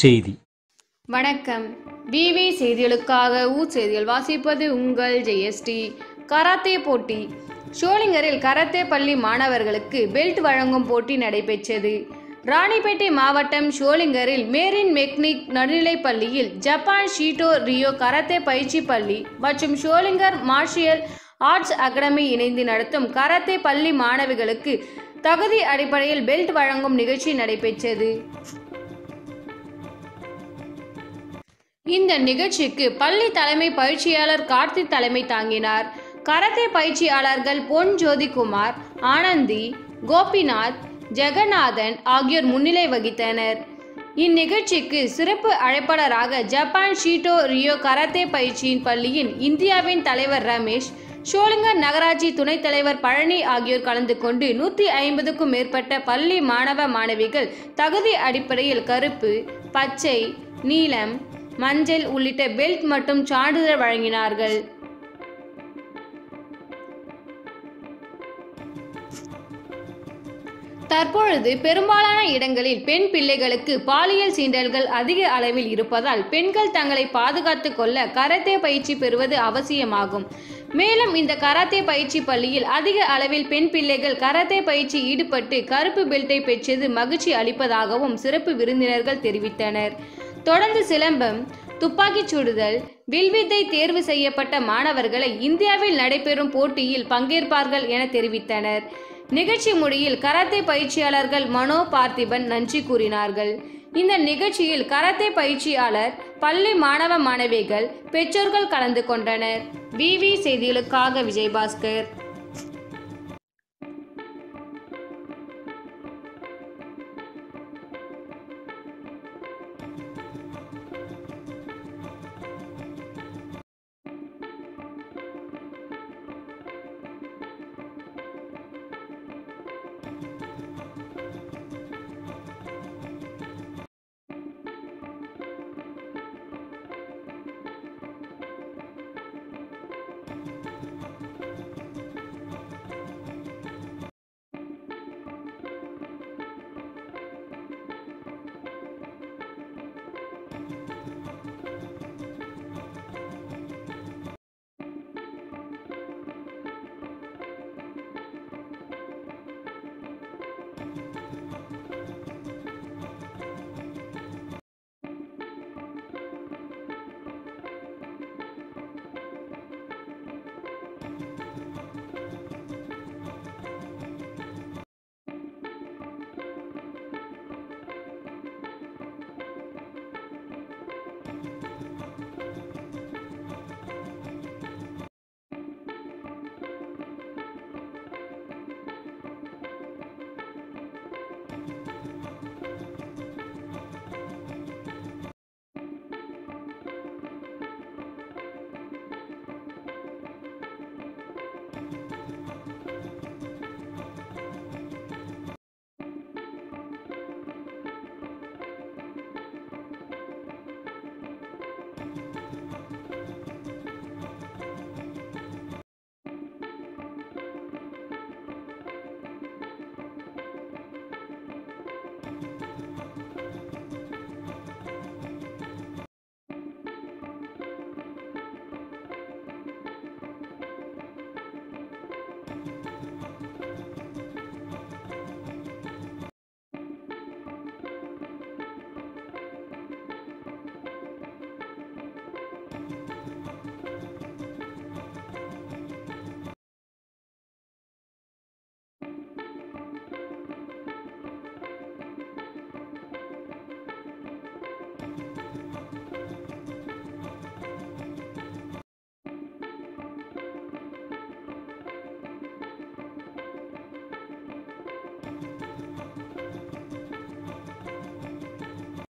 செய்தி வணக்கம் விவி செய்திகளுக்காக ஊ செய்திகள் வாசிப்பது உங்கள் ஜெயஸ்டி கராத்தே போட்டி ஷோலிங்கரில் கராத்தே பள்ளி மாணவர்களுக்கு பெல்ட் வழங்கும் போட்டி நடைபெற்றது ராணிப்பேட்டை மாவட்டம் ஷோலிங்கரில் மேரின் மெக்னிக் நடுநிலைப் பள்ளியில் ஜப்பான் ஷீட்டோ ரியோ கராத்தே பயிற்சி பள்ளி மற்றும் ஷோலிங்கர் மார்ஷியல் ஆர்ட்ஸ் அகாடமி இணைந்து நடத்தும் கராத்தே பள்ளி மாணவிகளுக்கு தகுதி அடிப்படையில் பெல்ட் வழங்கும் நிகழ்ச்சி நடைபெற்றது இந்த நிகழ்ச்சிக்கு பள்ளி தலைமை பயிற்சியாளர் கார்த்திக் தலைமை தாங்கினார் கராத்தே பயிற்சியாளர்கள் பொன் ஜோதிகுமார் ஆனந்தி கோபிநாத் ஜெகநாதன் ஆகியோர் முன்னிலை வகித்தனர் இந்நிகழ்ச்சிக்கு சிறப்பு அழைப்பாளராக ஜப்பான் ஷீட்டோ ரியோ கராத்தே பயிற்சியின் பள்ளியின் இந்தியாவின் தலைவர் ரமேஷ் ஷோலிங்கர் நகராட்சி துணைத் தலைவர் பழனி ஆகியோர் கலந்து கொண்டு நூற்றி ஐம்பதுக்கும் மேற்பட்ட பள்ளி மாணவ மாணவிகள் தகுதி அடிப்படையில் கருப்பு பச்சை நீலம் மஞ்சள் உள்ளிட்ட பெல்ட் மற்றும் சான்றிதழ் வழங்கினார்கள் தற்பொழுது பெரும்பாலான இடங்களில் பெண் பிள்ளைகளுக்கு பாலியல் சீண்டல்கள் அதிக அளவில் இருப்பதால் பெண்கள் தங்களை பாதுகாத்துக் கொள்ள கராத்தே பயிற்சி பெறுவது அவசியமாகும் மேலும் இந்த கராத்தே பயிற்சி பள்ளியில் அதிக அளவில் பெண் பிள்ளைகள் கராத்தே பயிற்சி ஈடுபட்டு கருப்பு பெல்ட்டை பெற்றது மகிழ்ச்சி அளிப்பதாகவும் சிறப்பு விருந்தினர்கள் தெரிவித்தனர் தொடர்ந்து சிலம்பம் துப்பாக்கிச் சுடுதல் வில்வித்தை தேர்வு செய்யப்பட்ட மாணவர்களை இந்தியாவில் நடைபெறும் போட்டியில் பங்கேற்பார்கள் என தெரிவித்தனர் நிகழ்ச்சி முடியில் கராத்தே பயிற்சியாளர்கள் மனோ பார்த்திபன் நன்றி கூறினார்கள் இந்த நிகழ்ச்சியில் கராத்தே பயிற்சியாளர் பள்ளி மாணவ மாணவிகள் பெற்றோர்கள் கலந்து கொண்டனர் விவி செய்திகளுக்காக விஜயபாஸ்கர்